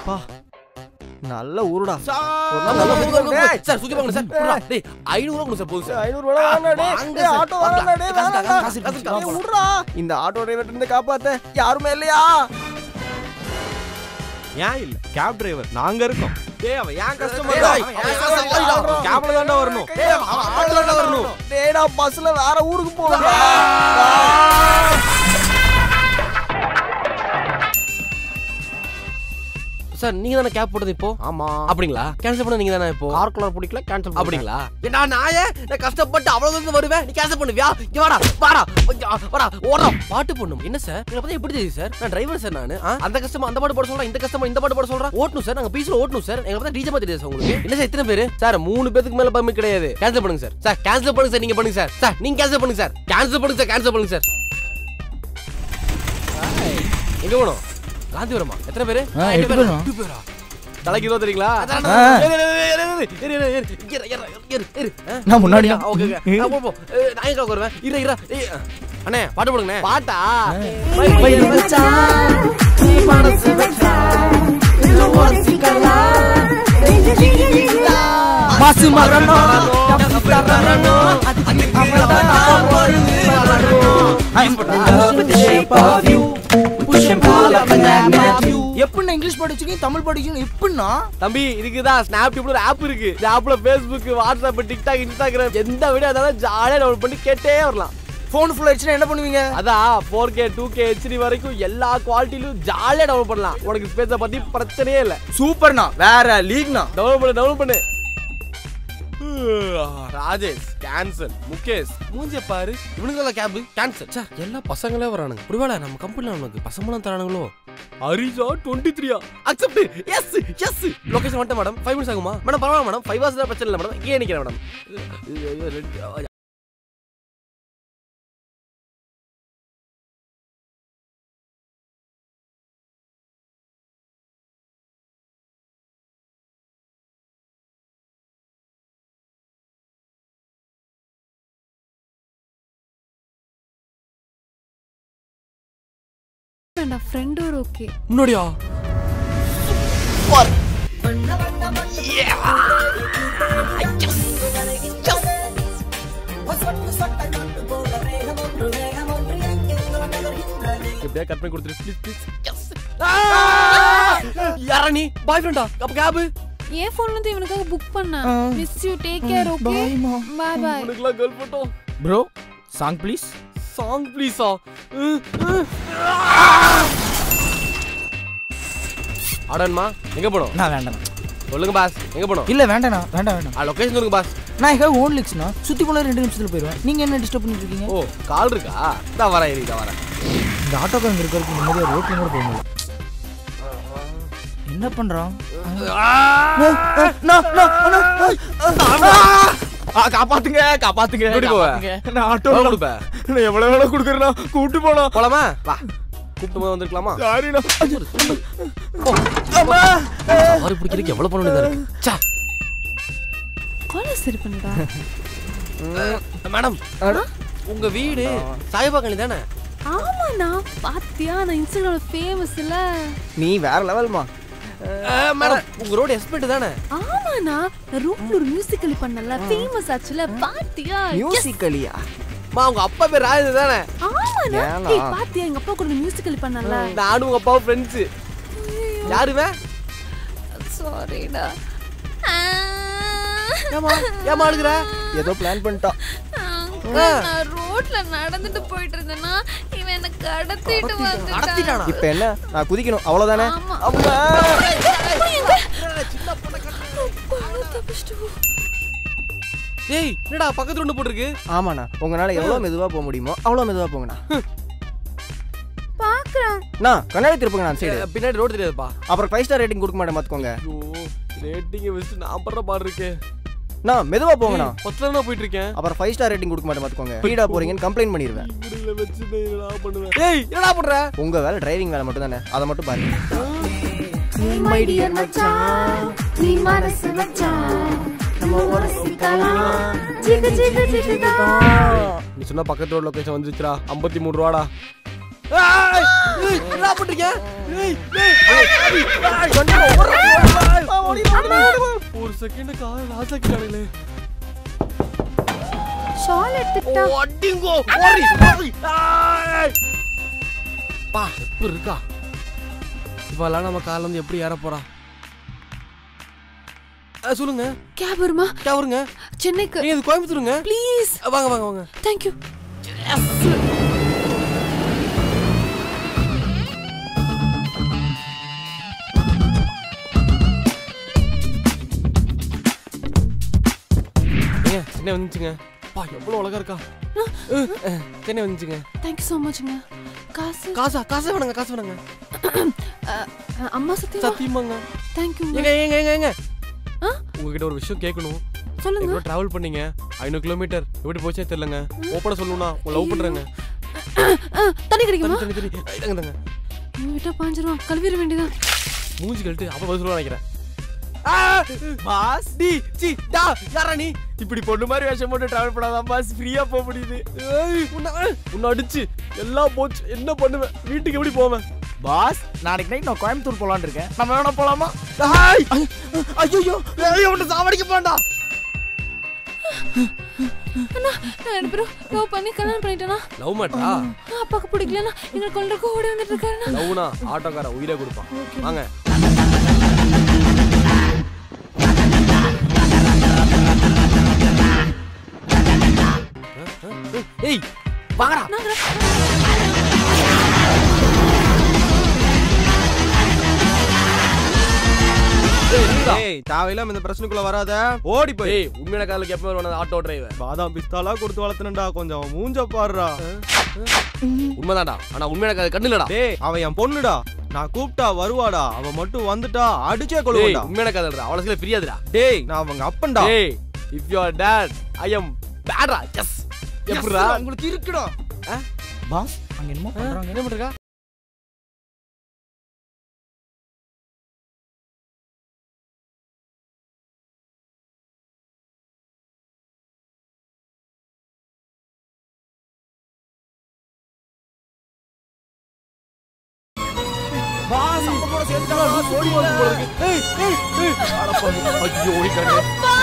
பா நல்ல ஊருடா சார் ஒரு நாள் நல்லா சுத்தி பார்க்கணும். டேய், சார் சுத்தி பார்க்கணும் சார் புறா, டேய் 500 ரூபா கொடுங்க சார் போதும் சார் ஐநூறு ரூபா வேணாம்டா டேய். வாங்க டேய், சார். ஆட்டோ வேணாம்டா டேய், காசு, வேணாம்டா. காசு, காசு, காசு, டேய், காசு. விட்றா. இந்த ஆட்டோ டிரைவர் இருந்து காப்பாத்த யாருமே இல்லையா ஏன் இல்ல கேப் டிரைவர் நாங்க இருக்கோம் டேய் அவன் ஏன் கஸ்டமர் டேய், அவன் ஏன் customer தான். கேப்ல தான்டா வரணும் டேய் அவன் அவன் ஆட்டோல தானே வரணும் டேய் நான் பஸ்ல வேற ஊருக்கு போறேன் சார் நீங்க தானே கேப் போட்டது இப்போ ஆமா அப்படிங்களா கேன்சல் பண்ண நீங்க தானே இப்போ கார் கலர் பிடிக்கல கேன்சல் அப்படிங்களா ஏண்டா நாயே நான் கஷ்டப்பட்டு அவ்வளவு தூரம் வருவேன் நீ கேன்சல் பண்ணுவியா இங்க வாடா வாடா இங்க வாடா ஓடா பாட்டு போடணும் என்ன சார் என்ன பத்தி எப்படி தெரியுது சார் நான் டிரைவர் சார் நானு ஆ? அந்த கஸ்டமர் அந்த பாட்டு போட சொல்றேன் இந்த கஸ்டமர் இந்த பாட்டு போட சொல்றேன் ஓட்டணும் சார் நாங்க பீஸ்ல ஓட்டணும் சார் எங்க பத்தி டிஜே பத்தி தெரியாது சார் உங்களுக்கு என்ன சார் எத்தனை பேரு சார் மூணு பேருக்கு மேல பர்மிட் கிடையாது கேன்சல் பண்ணுங்க சார் சார் கேன்சல் பண்ணுங்க சார் நீங்க பண்ணுங்க சார் சார் நீங்க கேன்சல் பண்ணுங்க சார் கேன்சல் பண்ணுங்க சார் கேன்சல் பண்ணுங்க சார் எங்க போகணும் காந்திபுரமா எத்தனை பேரு ஆ, எட்டு பேரு. எட்டு பேரா தலைக்கு இருபது தெரியுங்களா ஆ. ஏறு, ஏறு, ஏறு, ஏறு, ஏறு, ஏறு, ஏறு, ஏறு, ஏறு, ஏறு, ஏறு, ஆ? நான் முன்னாடியா? Okay, okay. ஆ, போ, போ. ஏ, நான் எங்க வருவேன் இரு இரு ஏய், அண்ணே பாட்டு போடுங்கண்ணே பாட்டா மாசு மரணம் எப்படின்னா இங்கிலீஷ் படிச்சுக்கி தமிழ் படிக்கணும் எப்படின்னா தம்பி இதுக்குதான் ஸ்னாப் ஒரு ஆப் இருக்கு இந்த ஆப்ல Facebook வாட்ஸ்அப் டிக்டாக் இன்ஸ்டாகிராம் எந்த வீடியோ இருந்தாலும் ஜாலியா டவுன்லோட் பண்ணி கேட்டே வரலாம் போன் ஃபுல் ஆயிடுச்சுன்னா என்ன பண்ணுவீங்க அதான் four K two K HD வரைக்கும் எல்லா குவாலிட்டிலும் ஜாலியா டவுன்லோட் பண்ணலாம் உனக்கு ஸ்பேஸை பத்தி பிரச்சனையே இல்ல சூப்பர்ண்ணா வேற லீக்னா டவுன்லோட் பண்ணு டவுன்லோட் பண்ணு ராஜேஷ் கேன்சல் முகேஷ் மூஞ்சிய பாரு இவனுங்கள கேப் கேன்சல் சார் எல்லா பசங்களே வரானுங்க ஒருவேளை நம்ம கம்பெனில அவனுக்கு பசங்களும் தரானுங்களோ ஹரிஜா டுவெண்ட்டி த்ரீயா அக்செப்ட் எஸ் எஸ் லொகேஷன் வந்துட்டு மேடம் ஃபைவ் மினிட்ஸ் ஆகுமா மேடம் பரவாயில்ல மேடம் ஃபைவ் ஹவர்ஸ் பிரச்சனை இல்லை மேடம் இங்கே நிற்கிறேன் மேடம் வேண்டாம் ஃப்ரெண்ட் ஒரு ஓகே முன்னாடியா எப்படியா கட் பண்ணி கொடுத்துரு ப்ளீஸ் ப்ளீஸ் யாரா நீ பாய் ஃப்ரெண்டா அப்ப கேப் என் ஃபோன்ல இருந்து இவனுக்காக புக் பண்ணேன் miss you take care okay Bye, bye bye உனக்குலாம் girl photo bro song please song ப்ளீஸா அடன்மா எங்க போனோம் நான் வேண்டாம் சொல்லுங்க பாஸ் எங்க போனோம் இல்ல வேண்டாண்ணா வேண்டாம் வேண்டாம் ஆ லொகேஷன் சொல்லுங்க பாஸ் நான் ஹேவ் ஓன் லிக்ஸ்னா சுத்தி போன ரெண்டு நிமிஷத்துல போயிடுவேன் நீங்க என்ன டிஸ்டர்ப் பண்ணிட்டு இருக்கீங்க ஓ கால் இருக்கா இதான் வரேன் இரு, இதான் வரேன் இந்த ஆட்டோக்காரங்க இருக்கிறதுக்கு நிம்மதியா ரோட்ல கூட போக முடியல என்ன பண்றான் காப்பாத்துங்க காப்பாத்துங்க எப்படி போவ? காப்பாத்துங்க. நான் ஆட்டோ எவ்வளவு கொடுப்ப நான் எவ்வளவு வேணா குடுக்கறேன்னா கூட்டு போனா போலாமா வா கூப்பிட்டு போது வந்திருக்கலாமா சாரிண்ணா சவாரி பிடிக்கிறதுக்கு எவ்வளவு பண்ண வேண்டியதா இருக்கு ச்சே. காலேஜ் சரி பண்ணுடா மேடம் உங்க வீடு சாய்பாக்கணி தானே ஆமாண்ணா பாத்தியா நான் இன்ஸ்டாகிராம்ல ஃபேமஸ் இல்ல நீ வேற லெவல்மா மேடம் உங்க ரோடு எஸ்பெக்ட் தானே ஆமாண்ணா நான் ரூம்ல ஒரு மியூசிக்கல் பண்ணல ஃபேமஸ் ஆச்சுல பாத்தியா Yes. மியூசிக்கலியா மா உங்க அப்பா பேர் ராஜு தானே ஆமாண்ணா ஏனா? ஏய் பாத்தியா எங்க அப்பா கூட மியூசிக்கல் பண்ணல நானும் உங்க அப்பாவும் ஃப்ரெண்ட்ஸ் யாருவே சாரிடா ஏமா ஏமா அழுகுற ஏதோ பிளான் பண்ணிட்டா நான் ரோட்ல நடந்துட்டு போயிட்டு இருந்தேன்னா இவன் என்ன கடத்திட்டு வந்துட்டான் கடத்திட்டானா இப்ப என்ன நான் குதிக்கணும் அவ்வளவுதானே ஆமா. அம்மா. தப்பிச்சிட்டு போ. டேய் என்னடா பக்கத்துல ஒண்ணு போட்டுருக்கு ஆமாண்ணா உங்களால எவ்வளவு மெதுவா போக முடியுமோ அவ்வளவு மெதுவா போங்கண்ணா பாக்குறேன் நான் கண்ணாடி திருப்புங்க நான் சைடு பின்னாடி ரோடு தெரியாதுப்பா அப்புறம் ஃபைவ் ஸ்டார் ரேட்டிங் கொடுக்க மாட்டேன் பாத்துக்கோங்க ஐயோ ரேட்டிங் வச்சுட்டு நான் படுற பாடு இருக்கே நான் மெதுவா போங்கண்ணா பத்துல தான் போயிட்டு இருக்கேன் அப்புறம் ஃபைவ் ஸ்டார் ரேட்டிங் கொடுக்க மாட்டேன் பாத்துக்கோங்க ஸ்பீடா போறீங்கன்னு கம்ப்ளைண்ட் பண்ணிடுவேன் இப்படில வச்சு நான் என்னடா பண்ணுவேன் ஏய் என்னடா பண்ற உங்க வேலை டிரைவிங் வேலை மட்டும் தானே அதை மட்டும் பாருங்க My dear மச்சான், நீ மனசு வச்சான், நம்ம உரசிக்கலாம். ஜிகு ஜிகு ஜிகுதான். நீ சொன்ன பக்கத்து ரோட் லொகேஷன் வந்துச்சுடா ஐம்பத்தி மூணு ரூபாடா ஏய், ஏய், என்னடா பண்றீங்க ஏய், ஏய், ஏய், ஒரு செகண்ட் கால லாஸ்ட் செகண்ட் ஷால் எடுத்துட்டா அடிங்கோ ஓரி ஓரி ஆய். பா எப்படி இருக்கா இவெல்லாம் நம்ம காலைல வந்து எப்படி ஏற போறா அஹ், சொல்லுங்க கேப் வருமா கேவருங்க சென்னைக்கு நீங்க இது கோயம்புத்தூருங்க ப்ளீஸ் அஹ், வாங்க வாங்க வாங்க தேங்க்யூ ஏங்க சென்னை வந்துச்சுங்க பா எவ்வளவு அழகா இருக்கா அஹ், அஹ், சென்னை வந்துச்சுங்க தேங்க்யூ ஸோ மச்ங்க காசு காசா காசு வேணுங்க காசு வேணுங்க அஹ், அஹ், அம்மா சத்தியமா சத்தியமாங்க தேங்க்யூ ஏங்க ஏங்க ஏங்க ஏங்க ஆ? உங்ககிட்ட ஒரு விஷயம் கேட்கணும் சொல்லுங்க எவ்வளோ டிராவல் பண்ணீங்க ஐநூறு கிலோமீட்டர் எப்படி போச்சே தெரியலங்க ஓப்பன சொல்லணும்னா உங்களை லவ் பண்றேங்க அஹ், தண்ணி கிடைக்குமா தண்ணி தண்ணி தண்ணி ஐ, தாங்க தாங்க இவன் விட்டா பாஞ்சிரும் கழுவிட வேண்டியதான் மூஞ்சி கழட்டு அப்ப பதில் சொல்ல நினைக்கிறேன் பாஸ் டி சி டா யாரா நீ இப்படி பொண்ணு மாதிரி வேஷம் போட்டு டிராவல் பண்ணாதான் பாஸ் ஃப்ரீயா போக முடியுது ஏய், உன்னை ஏய், உன்னை அடிச்சு எல்லாம் போச்சு என்ன பண்ணுவேன் வீட்டுக்கு எப்படி போவேன் பாஸ் நாளைக்கு நைட் நான் கோயம்புத்தூர் போலான்னு இருக்கேன் நம்ம வேணா போலாமா ஐயோ ஐயோ உன்னை சாவடிக்க போண்டா நான் ரெண்டு பேரும் லவ் பண்ணி கல்யாணம் பண்ணிட்டேனா லவ் மாட்டா அப்பாக்கு பிடிக்கலனா எங்களை கொண்டு ஓடி வந்துட்டு இருக்காருண்ணா லவ்னா ஆட்டோக்கார உயிரை கொடுப்பான் வாங்க ஏய் வாங்கடா ஏய் தேவையில்லாம இந்த பிரச்சனைக்குள்ள வராத ஓடி போய் ஏய் உண்மையான காலுக்கு எப்போ வருவான ஆட்டோ டிரைவர் பாதாம் பிஸ்தாலா கொடுத்து வளர்த்தனடா கொஞ்சம் மூஞ்ச பாருடா உண்மைதான்டா ஆனா உண்மையான காது கண்ணு இல்லடா டேய் அவ என் பொண்ணுடா நான் கூப்பிட்டா வருவாடா அவ மட்டும் வந்துட்டா அடிச்சே டேய் கொள்ளுவாடா உண்மையான காதல்டா அவளை சில பிரியாதுடா டேய் நான் அவங்க அப்பன்டா டேய் if you are dad I am பேட்ரா எஸ் எப்படிடா உங்களுக்கு இருக்குடா பாஸ் அங்க என்னமோ பண்றாங்க என்ன பண்றா பாஸ் அப்ப கூட சேர்த்துடா ஓடி ஓடி ஏய் ஏய் ஏய் அட பாவி ஐயோ ஓடிட்டானே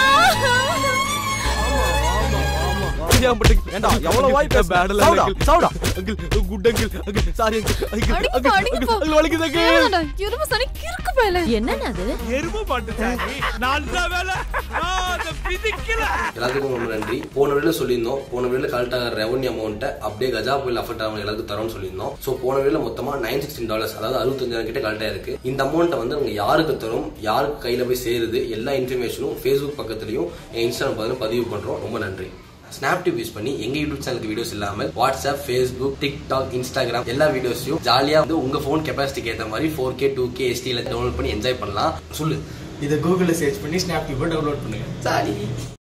தெரியாம பட்டு ஏண்டா எவ்வளவு வாய் பேச பேடல சவுடா சவுடா uncle good uncle uncle sorry uncle அடிப்பா, அங்கிள் அடிப்பா. அங்கிள் வலிக்குது அங்கிள் ஏன்டா, எருமை சனி கிறுக்கு பயலே. என்னன்னு அது எருமை மாட்டு சாமி நல்ல வேலை அந்த பிதிக்கல எல்லாத்துக்கும் ரொம்ப நன்றி போன வீடியோ சொல்லியிருந்தோம் போன வீடியோ கரெக்ட் ஆகிற ரெவன்யூ அமௌண்ட்டை அப்படியே கஜா புயல் அஃபெக்ட் ஆகும் எல்லாத்துக்கும் தரோம்னு சொல்லியிருந்தோம் ஸோ போன வீடியோ மொத்தமா நைன் சிக்ஸ்டின் டாலர்ஸ் அதாவது அறுபத்தஞ்சாயிரம் கிட்ட கரெக்டாக இருக்கு இந்த அமௌண்ட்டை வந்து உங்க யாருக்கு தரும் யாருக்கு கையில போய் சேருது எல்லா இன்ஃபர்மேஷனும் ஃபேஸ்புக் பக்கத்துலையும் இன்ஸ்டாகிராம் பதிலும் பதிவு பண்றோம் ரொம்ப நன்றி ஸ்னாப் டியூப் யூஸ் பண்ணி எங்க யூடியூப் சேனலுக்கு வீடியோஸ் இல்லாமல் வாட்ஸ்அப் ஃபேஸ்புக் டிக்டாக் இன்ஸ்டாகிராம் எல்லா வீடியோஸையும் ஜாலியா வந்து உங்க ஃபோன் கெப்பாசிட்டிக்கு ஏற்ற மாதிரி ஃபோர் கே டூ கே எஸ்டியில் டவுன்லோட் பண்ணி என்ஜாய் பண்ணலாம் சொல்லு இதை கூகுளில் சர்ச் பண்ணி ஸ்னாப் டவுன்லோட் பண்ணுங்க சாரி